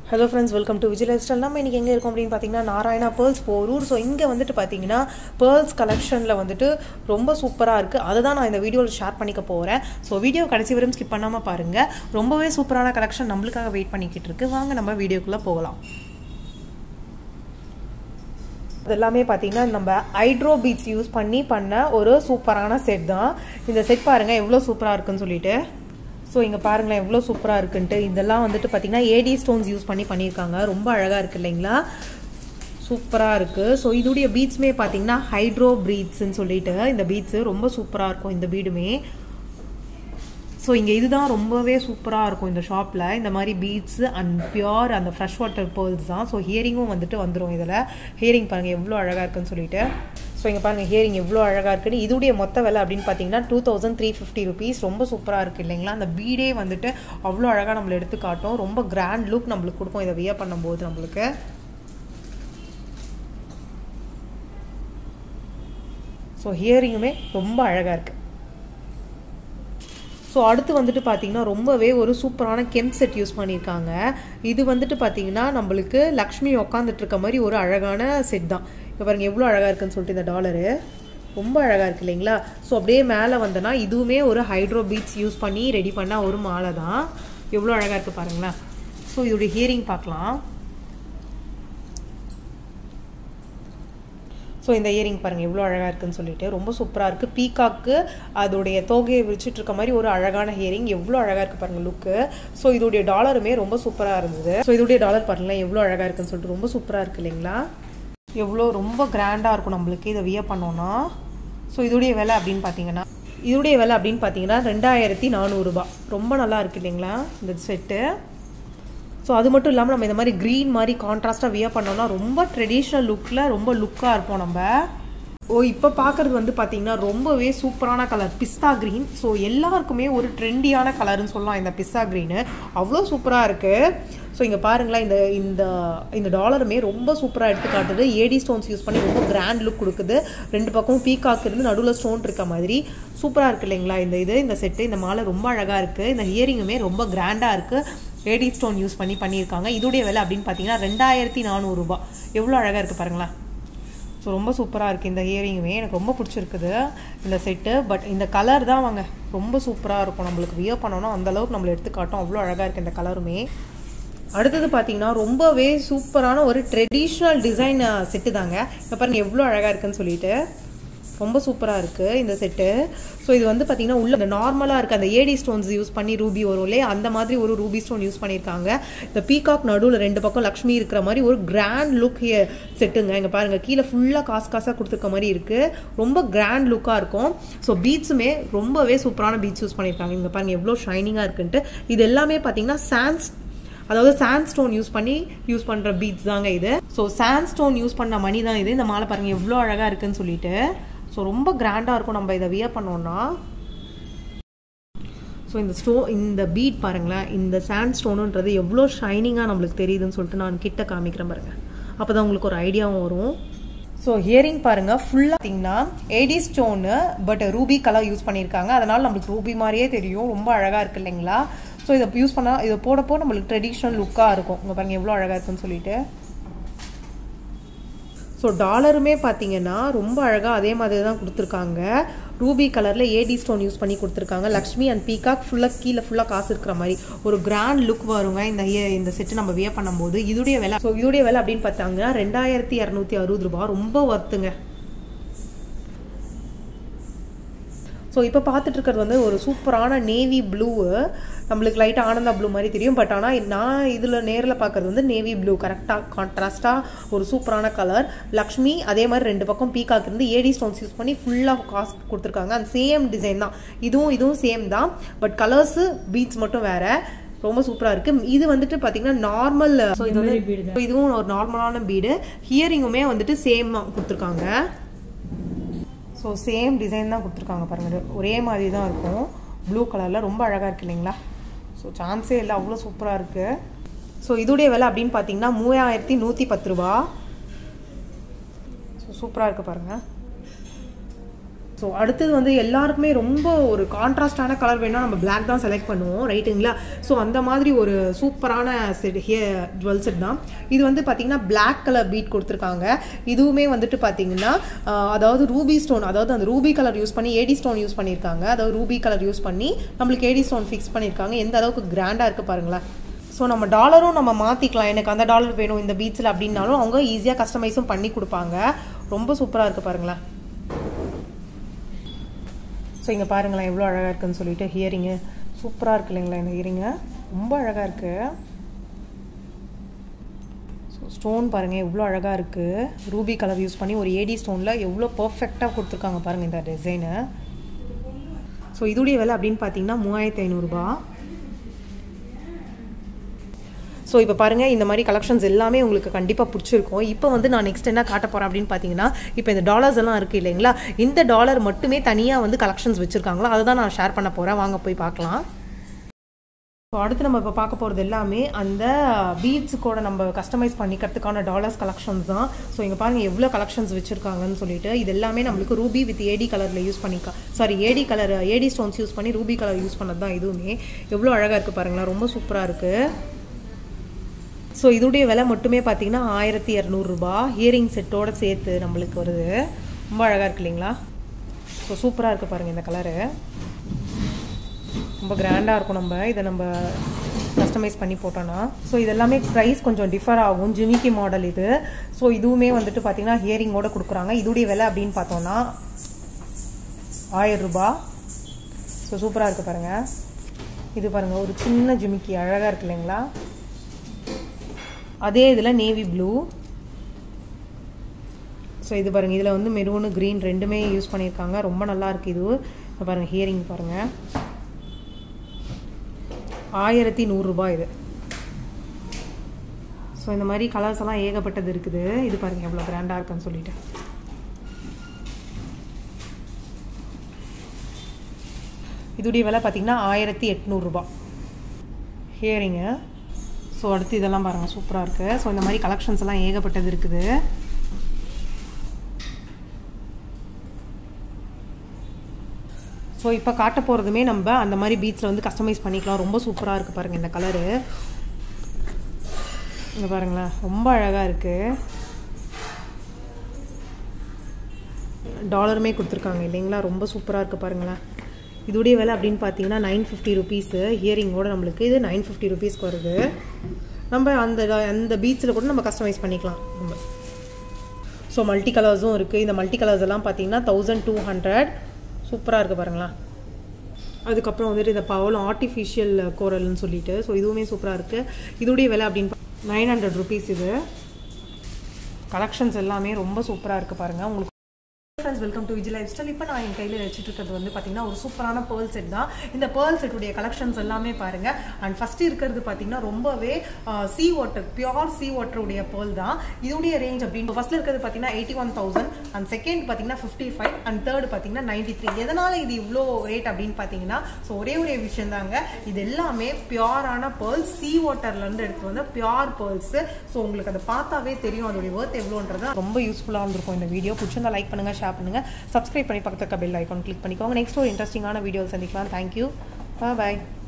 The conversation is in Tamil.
hello friends welcome to Vijay lifestyle நம்ம இன்றைக்கி எங்கே இருக்கோம் அப்படின்னு பார்த்தீங்கன்னா நாராயணா பேர்ல்ஸ் போரூர் ஸோ இங்கே வந்துட்டு பார்த்தீங்கன்னா பேர்ல்ஸ் கலெக்ஷனில் வந்துட்டு ரொம்ப சூப்பராக இருக்குது அதை தான் நான் இந்த வீடியோவில் ஷேர் பண்ணிக்க போகிறேன் ஸோ வீடியோ கடைசி வரையும் ஸ்கிப் பண்ணாமல் பாருங்கள் ரொம்பவே சூப்பரான கலெக்ஷன் நம்மளுக்காக வெயிட் பண்ணிக்கிட்டு இருக்கு வாங்க நம்ம வீடியோக்குள்ளே போகலாம் அது எல்லாமே பார்த்தீங்கன்னா நம்ம ஹைட்ரோ பீட்ஸ் யூஸ் பண்ணி பண்ண ஒரு சூப்பரான செட் தான் இந்த செட் பாருங்கள் எவ்வளோ சூப்பராக இருக்குன்னு சொல்லிட்டு ஸோ இங்கே பாருங்களேன் எவ்வளோ சூப்பராக இருக்குன்ட்டு இதெல்லாம் வந்துட்டு பார்த்தீங்கன்னா ஏடி ஸ்டோன்ஸ் யூஸ் பண்ணி பண்ணியிருக்காங்க ரொம்ப அழகாக இருக்குது இல்லைங்களா சூப்பராக இருக்குது ஸோ இதோடைய பீட்ஸுமே பார்த்தீங்கன்னா ஹைட்ரோ ப்ரீட்ஸ்ன்னு சொல்லிட்டு இந்த பீட்ஸு ரொம்ப சூப்பராக இருக்கும் இந்த பீடுமே ஸோ இங்கே இதுதான் ரொம்பவே சூப்பராக இருக்கும் இந்த ஷாப்பில் இந்த மாதிரி பீட்ஸு அண்ட் பியோர் அந்த ஃப்ரெஷ் வாட்டர் பேர்ல்ஸ் தான் ஸோ ஹியரிங்கும் வந்துட்டு வந்துடும் இதில் ஹியரிங் பாருங்கள் எவ்வளோ அழகாக இருக்குன்னு சொல்லிட்டு ஸோ இங்கே பாருங்கள் ஹியரிங் எவ்வளோ அழகாக இருக்குன்னு இதோடைய மொத்த விலை அப்படின்னு பார்த்தீங்கன்னா two thousand three fifty rupees ரொம்ப சூப்பராக இருக்குது இல்லைங்களா அந்த பீடே வந்துட்டு அவ்வளோ அழகாக நம்மளை எடுத்து காட்டும் ரொம்ப கிராண்ட் லுக் நம்மளுக்கு கொடுக்கும் இதை வியர் பண்ணும்போது நம்மளுக்கு ஸோ ஹியரிங்குமே ரொம்ப அழகாக இருக்குது ஸோ அடுத்து வந்துட்டு பார்த்தீங்கன்னா ரொம்பவே ஒரு சூப்பரான கெம் செட் யூஸ் பண்ணியிருக்காங்க இது வந்துட்டு பார்த்தீங்கன்னா நம்மளுக்கு லக்ஷ்மி உக்காந்துட்டு இருக்க மாதிரி ஒரு அழகான செட் தான் இப்போ பாருங்கள் எவ்வளோ அழகாக இருக்குன்னு சொல்லிட்டு இந்த டாலரு ரொம்ப அழகாக இருக்குது இல்லைங்களா ஸோ அப்படியே மேலே வந்தனா இதுவுமே ஒரு ஹைட்ரோ பீட்ஸ் யூஸ் பண்ணி ரெடி பண்ண ஒரு மாலை தான் எவ்வளோ அழகாக இருக்குது பாருங்களேன் ஸோ இதோடைய ஹியரிங் பார்க்கலாம் ஸோ இந்த இயரிங் பாருங்கள் எவ்வளோ அழகாக இருக்குன்னு சொல்லிட்டு ரொம்ப சூப்பராக இருக்குது பீகாக்கு அதோடைய தோகையை விரிச்சிட்டு இருக்க மாதிரி ஒரு அழகான ஹியரிங் எவ்வளோ அழகாக இருக்குது பாருங்கள் லுக்கு ஸோ இதோடைய டாலருமே ரொம்ப சூப்பராக இருந்தது ஸோ இதோடைய டாலர் பாருங்களேன் எவ்வளோ அழகாக இருக்குன்னு சொல்லிட்டு ரொம்ப சூப்பராக இருக்குது இல்லைங்களா எவ்வளோ ரொம்ப கிராண்டாக இருக்கும் நம்மளுக்கு இதை வியர் பண்ணோன்னா ஸோ இதோடைய விலை அப்படின்னு பார்த்தீங்கன்னா இதோடைய விலை அப்படின்னு பார்த்தீங்கன்னா ரெண்டாயிரத்தி நானூறுரூபா ரொம்ப நல்லா இருக்குது இல்லைங்களா இந்த செட்டு ஸோ அது மட்டும் இல்லாமல் நம்ம இந்த மாதிரி க்ரீன் மாதிரி கான்ட்ராஸ்ட்டாக வியர் பண்ணோம்னா ரொம்ப ட்ரெடிஷ்னல் லுக்கில் ரொம்ப லுக்காக இருப்போம் நம்ம ஓ இப்போ பார்க்குறது வந்து பார்த்தீங்கன்னா ரொம்பவே சூப்பரான கலர் பிஸ்தா க்ரீன் ஸோ எல்லாருக்குமே ஒரு ட்ரெண்டியான கலர்னு சொல்லலாம் இந்த பிஸ்தா க்ரீனு அவ்வளோ சூப்பராக இருக்குது ஸோ இங்கே பாருங்களேன் இந்த இந்த இந்த டாலருமே ரொம்ப சூப்பராக எடுத்து காட்டுது ஏடி ஸ்டோன்ஸ் யூஸ் பண்ணி ரொம்ப கிராண்ட் லுக் கொடுக்குது ரெண்டு பக்கமும் பீகாக் இருந்து நடுவில் ஸ்டோன் இருக்க மாதிரி சூப்பராக இருக்குது இல்லைங்களா இந்த இது இந்த செட்டு இந்த மாலை ரொம்ப அழகாக இருக்குது இந்த ஹியரிங்குமே ரொம்ப கிராண்டாக இருக்குது ஏடி ஸ்டோன் யூஸ் பண்ணி பண்ணியிருக்காங்க இதோடைய விலை அப்படின்னு பார்த்தீங்கன்னா ரெண்டாயிரத்தி நானூறுரூபா எவ்வளோ அழகாக இருக்குது பாருங்களேன் ஸோ ரொம்ப சூப்பராக இருக்குது இந்த இயரிங்குமே எனக்கு ரொம்ப பிடிச்சிருக்குது இந்த செட்டு பட் இந்த கலர் தான் வாங்க ரொம்ப சூப்பராக இருக்கும் நம்மளுக்கு வியர் பண்ணோன்னா அந்தளவுக்கு நம்மளை எடுத்து காட்டும் அவ்வளோ அழகாக இருக்குது இந்த கலருமே அடுத்தது பார்த்தீங்கன்னா ரொம்பவே சூப்பரான ஒரு ட்ரெடிஷ்னல் டிசைன் செட்டு தாங்க இப்போ பாருங்கள் எவ்வளோ அழகாக இருக்குன்னு சொல்லிட்டு ரொம்ப சூப்பராக இருக்குது இந்த செட்டு ஸோ இது வந்து பார்த்திங்கன்னா உள்ள இந்த நார்மலாக இருக்க அந்த ஏடி ஸ்டோன்ஸ் யூஸ் பண்ணி ரூபி வரும் இல்லையா அந்த மாதிரி ஒரு ரூபி ஸ்டோன் யூஸ் பண்ணியிருக்காங்க இந்த பீகாக் நடுவில் ரெண்டு பக்கம் லக்ஷ்மி இருக்கிற மாதிரி ஒரு கிராண்ட் லுக் செட்டுங்க இங்கே பாருங்கள் கீழே ஃபுல்லாக காசு காசாக கொடுத்துருக்க மாதிரி இருக்குது ரொம்ப கிராண்ட் லுக்காக இருக்கும் ஸோ பீட்ஸுமே ரொம்பவே சூப்பரான பீட்ஸ் யூஸ் பண்ணியிருக்காங்க இங்கே பாருங்கள் எவ்வளோ ஷைனிங்காக இருக்குன்ட்டு இது எல்லாமே பார்த்தீங்கன்னா சான்ஸ் அதாவது சாண்ட் ஸ்டோன் யூஸ் பண்ணி யூஸ் பண்ணுற பீட்ஸ் தாங்க இது ஸோ சாண்ட் ஸ்டோன் யூஸ் பண்ண மணி தான் இது இந்த மாலை பாருங்கள் எவ்வளோ அழகாக இருக்குன்னு சொல்லிட்டு ஸோ ரொம்ப கிராண்டாக இருக்கும் நம்ம இதை வியர் பண்ணோன்னா ஸோ இந்த ஸ்டோ இந்த பீட் பாருங்களேன் இந்த சாண்ட் ஸ்டோனுன்றது எவ்வளோ ஷைனிங்காக நம்மளுக்கு தெரியுதுன்னு சொல்லிட்டு நான் கிட்ட காமிக்கிறேன் பாருங்கள் அப்போ தான் உங்களுக்கு ஒரு ஐடியாவும் வரும் ஸோ ஹியரிங் பாருங்கள் ஃபுல்லாக பார்த்தீங்கன்னா AD stone but ruby colour use பண்ணியிருக்காங்க அதனால் நம்மளுக்கு ரூபி மாதிரியே தெரியும் ரொம்ப அழகாக இருக்குது இல்லைங்களா ஸோ இதை யூஸ் பண்ணால் இதை போடப்போ நம்மளுக்கு ட்ரெடிஷ்னல் லுக்காக இருக்கும் இங்கே பாருங்கள் எவ்வளோ அழகாக இருக்குன்னு சொல்லிட்டு ஸோ டாலருமே பார்த்தீங்கன்னா ரொம்ப அழகாக அதே மாதிரி தான் கொடுத்துருக்காங்க ரூபி கலரில் ஏடி ஸ்டோன் யூஸ் பண்ணி கொடுத்துருக்காங்க லக்ஷ்மி அண்ட் பீகாக் ஃபுல்லாக கீழே ஃபுல்லாக காசு இருக்கிற மாதிரி ஒரு கிராண்ட் லுக் வருங்க இந்த இந்த செட்டு நம்ம வியர் பண்ணும்போது இதோடைய விலை ஸோ இதோடைய விலை அப்படின்னு பார்த்தாங்கன்னா ரெண்டாயிரத்தி இரநூத்தி அறுபது ரூபா ரொம்ப ஒர்த்துங்க ஸோ இப்போ பார்த்துட்டு இருக்கிறது வந்து ஒரு சூப்பரான நேவி ப்ளூ நம்மளுக்கு லைட்டாக ஆனந்தா ப்ளூ மாதிரி தெரியும் பட் ஆனால் நான் இதில் நேரில் பார்க்குறது வந்து நேவி ப்ளூ கரெக்டாக கான்ட்ராஸ்ட்டாக ஒரு சூப்பரான கலர் லக்ஷ்மி அதே மாதிரி ரெண்டு பக்கம் பீகாக் இருந்து ஏடி ஸ்டோன்ஸ் யூஸ் பண்ணி ஃபுல்லாக காசு கொடுத்துருக்காங்க அந்த சேம் டிசைன் தான் இதுவும் இதுவும் சேம் தான் பட் கலர்ஸு பீட்ஸ் மட்டும் வேறு ரொம்ப சூப்பராக இருக்குது இது வந்துட்டு பார்த்தீங்கன்னா நார்மல் ஸோ இது வந்து இதுவும் ஒரு நார்மலான பீடு ஹியரிங்குமே வந்துட்டு சேம் கொடுத்துருக்காங்க ஸோ சேம் டிசைன் தான் கொடுத்துருக்காங்க பாருங்கள் ஒரே மாதிரி தான் இருக்கும் ப்ளூ கலரில் ரொம்ப அழகாக இருக்குது இல்லைங்களா ஸோ சான்ஸே இல்லை அவ்வளோ சூப்பராக இருக்குது ஸோ இதோடைய விலை அப்படின்னு பார்த்தீங்கன்னா மூவாயிரத்தி நூற்றி பத்து ரூபா ஸோ சூப்பராக இருக்குது பாருங்கள் ஸோ அடுத்தது வந்து எல்லாருக்குமே ரொம்ப ஒரு கான்ட்ராஸ்டான கலர் வேணால் நம்ம Black தான் செலக்ட் பண்ணுவோம் ரைட்டுங்களா ஸோ அந்த மாதிரி ஒரு சூப்பரான செட் ஹியர் ஜுவல் செட் தான் இது வந்து பார்த்தீங்கன்னா Black கலர் பீட் கொடுத்துருக்காங்க இதுவுமே வந்துட்டு பார்த்தீங்கன்னா ஆஹ், அதாவது ரூபி ஸ்டோன் அதாவது அந்த ரூபி கலர் யூஸ் பண்ணி ஏடி ஸ்டோன் யூஸ் பண்ணியிருக்காங்க அதாவது ரூபி கலர் யூஸ் பண்ணி நம்மளுக்கு ஏடி ஸ்டோன் ஃபிக்ஸ் பண்ணியிருக்காங்க எந்த அளவுக்கு கிராண்டாக இருக்குது பாருங்களேன் ஸோ நம்ம டாலரும் நம்ம மாற்றிக்கலாம் எனக்கு அந்த டாலர் வேணும் இந்த பீச்சில் அப்படின்னாலும் அவங்க ஈஸியாக கஸ்டமைஸும் பண்ணி கொடுப்பாங்க ரொம்ப சூப்பராக இருக்குது பாருங்களேன் ஸோ இங்கே பாருங்களேன் எவ்வளோ அழகாக இருக்குன்னு சொல்லிட்டு ஹியரிங்கு சூப்பராக இருக்கு இல்லைங்களா இந்த ஹியரிங்கு ரொம்ப அழகாக இருக்குது ஸோ ஸ்டோன் பாருங்கள் எவ்வளோ அழகாக இருக்குது ரூபி கலர் யூஸ் பண்ணி ஒரு ஏடி ஸ்டோனில் எவ்வளோ பர்ஃபெக்டாக கொடுத்துருக்காங்க பாருங்கள் இந்த டிசைனு ஸோ இதோடைய விலை அப்படின்னு பார்த்தீங்கன்னா மூவாயிரத்தி ஐநூறுரூபா ஸோ இப்போ பாருங்கள் இந்த மாதிரி கலெக்ஷன்ஸ் எல்லாமே உங்களுக்கு கண்டிப்பாக பிடிச்சிருக்கும் இப்போ வந்து நான் நெக்ஸ்ட் என்ன காட்ட போகிறேன் அப்படின்னு பார்த்தீங்கன்னா இப்போ இந்த டாலர்ஸ் எல்லாம் இருக்குது இல்லைங்களா இந்த டாலர் மட்டுமே தனியாக வந்து கலெக்ஷன்ஸ் வச்சுருக்காங்களோ அதை தான் நான் ஷேர் பண்ண போகிறேன் வாங்க போய் பார்க்கலாம் ஸோ அடுத்து நம்ம இப்போ பார்க்க போகிறது எல்லாமே அந்த பீட்ஸு கூட நம்ம கஸ்டமைஸ் பண்ணிக்கிறதுக்கான டாலர்ஸ் கலெக்ஷன்ஸ் தான் ஸோ இங்கே பாருங்கள் எவ்வளோ கலெக்ஷன்ஸ் வச்சுருக்காங்கன்னு சொல்லிட்டு இது எல்லாமே நம்மளுக்கு ரூபி வித் ஏடி கலரில் யூஸ் பண்ணிக்கா sorry AD colour AD stones use பண்ணி ரூபி கலர் யூஸ் பண்ணது தான் இதுவுமே எவ்வளோ அழகாக இருக்குது பாருங்களேன் ரொம்ப சூப்பராக இருக்குது ஸோ இதோடைய விலை மட்டுமே பார்த்தீங்கன்னா ஆயிரத்தி இரநூறுபா ஹியரிங் செட்டோட சேர்த்து நம்மளுக்கு வருது ரொம்ப அழகாக இருக்கு இல்லைங்களா ஸோ சூப்பராக இருக்குது பாருங்கள் இந்த கலரு ரொம்ப கிராண்டாக இருக்கும் நம்ம இதை நம்ம கஸ்டமைஸ் பண்ணி போட்டோன்னா ஸோ இதெல்லாமே ப்ரைஸ் கொஞ்சம் டிஃபர் ஆகும் ஜிமிக்கி மாடல் இது ஸோ இதுவுமே வந்துட்டு பார்த்தீங்கன்னா ஹியரிங்கோட கொடுக்குறாங்க இதோடைய விலை அப்படின்னு பார்த்தோன்னா ஆயிரம் ரூபாய் ஸோ சூப்பராக இருக்குது பாருங்கள் இது பாருங்கள் ஒரு சின்ன ஜிமிக்கி அழகாக இருக்கு இல்லைங்களா அதே இதில் நேவி ப்ளூ ஸோ இது பாருங்கள் இதில் வந்து மெரூனு க்ரீன் ரெண்டுமே யூஸ் பண்ணியிருக்காங்க ரொம்ப நல்லா இருக்குது இது இப்போ பாருங்கள் ஹியரிங் பாருங்கள் ஆயிரத்தி நூறுரூபா இது ஸோ இந்த மாதிரி கலர்ஸ் எல்லாம் ஏகப்பட்டது இருக்குது இது பாருங்கள் எவ்வளோ கிராண்டாக இருக்குன்னு சொல்லிட்டு இதுடைய விலை பார்த்தீங்கன்னா ஆயிரத்தி எட்நூறுரூபா ஹியரிங்கு ஸோ அடுத்து இதெல்லாம் பாருங்கள் சூப்பராக இருக்குது ஸோ இந்த மாதிரி கலெக்ஷன்ஸ் எல்லாம் ஏகப்பட்டது இருக்குது ஸோ இப்போ காட்ட போகிறதுமே நம்ம அந்த மாதிரி பீச்சில் வந்து கஸ்டமைஸ் பண்ணிக்கலாம் ரொம்ப சூப்பராக இருக்குது பாருங்கள் இந்த கலரு இங்கே பாருங்களேன் ரொம்ப அழகாக இருக்குது டாலருமே கொடுத்துருக்காங்க இல்லைங்களா ரொம்ப சூப்பராக இருக்குது பாருங்களேன் இதோடைய விலை அப்படின்னு பார்த்தீங்கன்னா நைன் ஃபிஃப்டி ருபீஸு ஹியரிங்கோட நம்மளுக்கு இது நைன் ஃபிஃப்டி ருபீஸ்க்கு வருது நம்ம அந்த அந்த பீச்சில் கூட நம்ம கஸ்டமைஸ் பண்ணிக்கலாம் நம்ம ஸோ மல்டி கலர்ஸும் இருக்குது இந்த மல்டி கலர்ஸ் எல்லாம் பார்த்தீங்கன்னா தௌசண்ட் டூ ஹண்ட்ரட் சூப்பராக இருக்குது பாருங்களேன் அதுக்கப்புறம் வந்துட்டு இந்த பவல் ஆர்டிஃபிஷியல் கோரல்னு சொல்லிட்டு ஸோ இதுவுமே சூப்பராக இருக்குது இதோடைய விலை அப்படின்னு நைன் ஹண்ட்ரட் ருபீஸ் இது கலெக்ஷன்ஸ் எல்லாமே ரொம்ப சூப்பராக இருக்குது பாருங்கள் உங்களுக்கு friends welcome to Vijay lifestyle இப்போ நான் என் கையில் வச்சுட்டு இருக்கிறது வந்து பார்த்தீங்கன்னா ஒரு சூப்பரான பேர்ல் செட் தான் இந்த பேர்ல் செட்டுடைய கலெக்ஷன்ஸ் எல்லாமே பாருங்கள் அண்ட் ஃபஸ்ட்டு இருக்கிறது பார்த்தீங்கன்னா ரொம்பவே சி வாட்டர் பியோர் சி வாட்டருடைய பேர்ல் தான் இதோடைய ரேஞ்ச் அப்படின்னு ஃபஸ்ட்டில் இருக்கிறது பார்த்தீங்கன்னா eighty one thousand and second பார்த்தீங்கன்னா ஃபிஃப்டி ஃபைவ் அண்ட் தேர்ட் பார்த்தீங்கன்னா நைன்டி த்ரீ எதனால் இது இவ்வளோ ரேட் அப்படின்னு பார்த்தீங்கன்னா ஸோ ஒரே ஒரே விஷயம் தாங்க இது எல்லாமே பியோரான பேர்ல்ஸ் சி வாட்டர்லேருந்து எடுத்து வந்த பியோர் பேர்ல்ஸு ஸோ உங்களுக்கு அதை பார்த்தாவே தெரியும் அதோடைய ஒர்த் எவ்வளோன்றது ரொம்ப யூஸ்ஃபுல்லாக இருந்திருக்கும் இந்த வீடியோ பிடிச்சிருந்தா லைக் பண்ணுங்கள் ஷேர் பண்ணுங்கள் சப்ஸ்கிரைப் பண்ணி பக்கத்துக்கு பெல் ஐக்கான் கிளிக் பண்ணிக்கோங்க நெக்ஸ்ட் ஒரு இன்ட்ரெஸ்டிங்கான வீடியோ சந்திக்கலாம் தேங்க்யூ பாய்